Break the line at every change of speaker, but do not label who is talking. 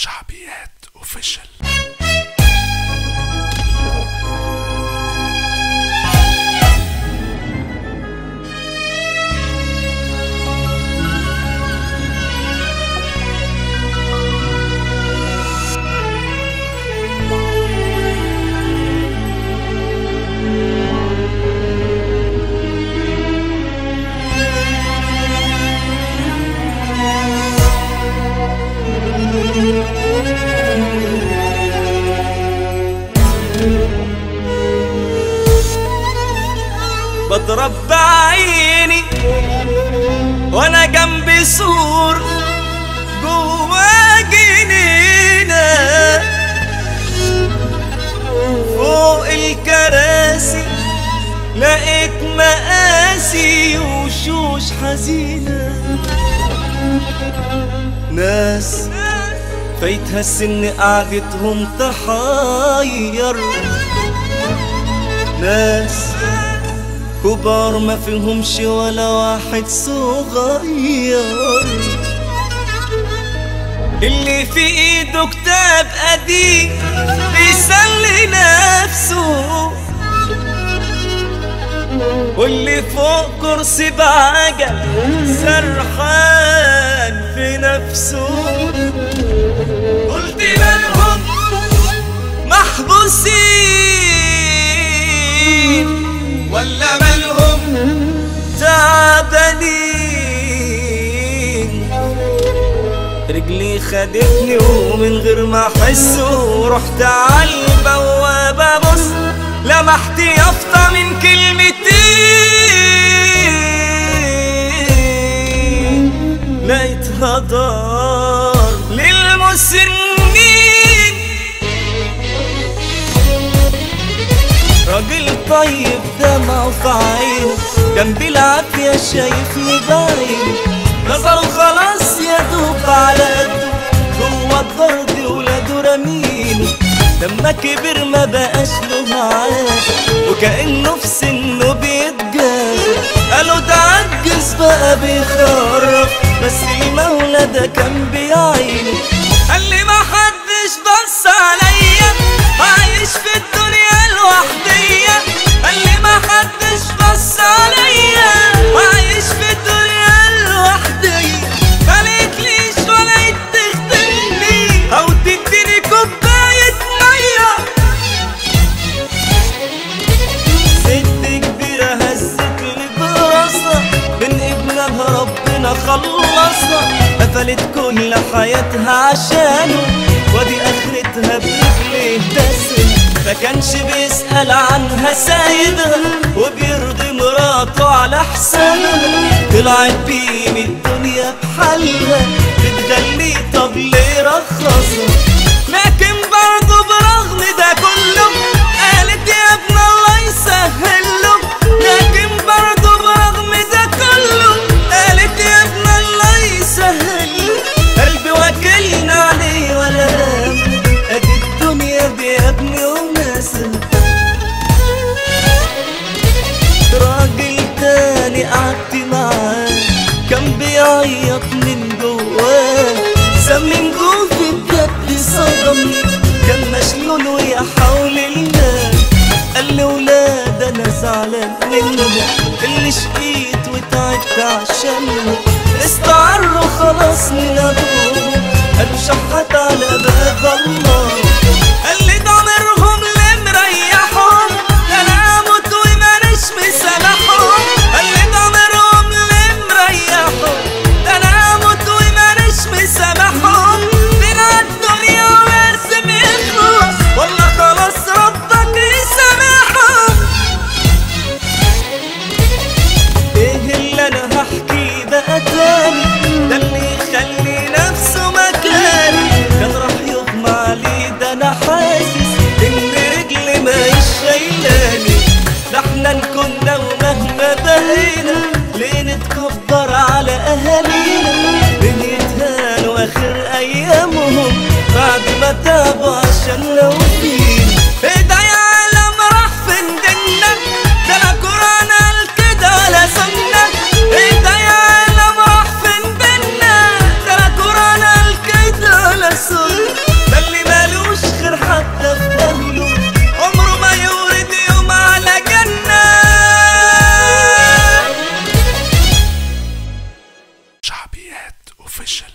شعبيات اوفيشال
بضرب بعيني وانا جنبي سور جوا جنينة فوق الكراسي لقيت مقاسي وشوش حزينة ناس فايتها السن قعدتهم تحير ناس كبار ما فيهمش ولا واحد صغير اللي في ايده كتاب قديم بيسلي نفسه واللي فوق كرسي بعجل سرحان في نفسه قلت مالهم محبوسين ولا مالهم تعبانين رجلي خدتني ومن غير ما احس ورحت على البوابة بص لمحت يافطة من كلمتين لقيتها دار للمسنين راجل طيب دمعه في عينه جنبي العافية شايفني بعينه نظره خلاص يا دوب على قده جوه الضرب ولاده رمينه لما كبر ما بقاش له عاد وكأنه في سنه بيتجاب قالوا ده عجز بقى بيخرف بس المولى ده كان بيعينه قال لي ما حدش بص عليا عايش في الدنيا لوحديا قال لي ما حدش بص عليا عايش في الدنيا لوحديا قالت ليش ولا تخدمني او تديني كوبايه ميه ست كبيرة هزت لي براسها من ابنها ربنا خلصها قفلت كل حياتها عشانه ودي اخرتها برجليه دسم ما كانش بيسأل عنها سايبها وبيرضي مراته على حسابها طلعت بيه من الدنيا بحالها بتغني طب ليه رخصها لكن برضه برغم ده كله قالت يا ابن الله يسهل له لكن برضه برغم ده كله قالت يا ابن الله يسهل قلبي وكلنا عليه ولا نام ادي الدنيا دي يا ابني وماسل راجل تاني قعدت معاه كان بيعيط من جواه سمين جوفي بجد صدمني كان مشلول ويا حول الله قال لي ولاد انا زعلان منهم اللي شقيت وتعبت عشانهم استعروا خلاص من ابوهم قالوا شحت على باب الله قال لي ضميرهم اللي مريحهم ده انا اموت ومانيش مسامحهم قال لي ضميرهم اللي مريحهم ده انا اموت ومانيش مسامحهم بلا الدنيا ولازم يخلص والله خلاص ربك يسامحهم ايه اللي انا هحكي بقى تاني ده اللي يخلي نفسه مكاني كان راح يغمى عليه ده انا حاسس ان رجلي ما شايلاني ده احنا كنا ومهما بقينا ليه نتكبر على اهالينا بنيتهانوا اخر ايامهم بعد ما تعبوا عشان لو فينا ايه ده يا عالم راح فين دينا ده لا قرآن قال كده ولا سنة ايه ده يا عالم راح فين دينا ده لا قرآن قال كده ولا سنة
اوفيشال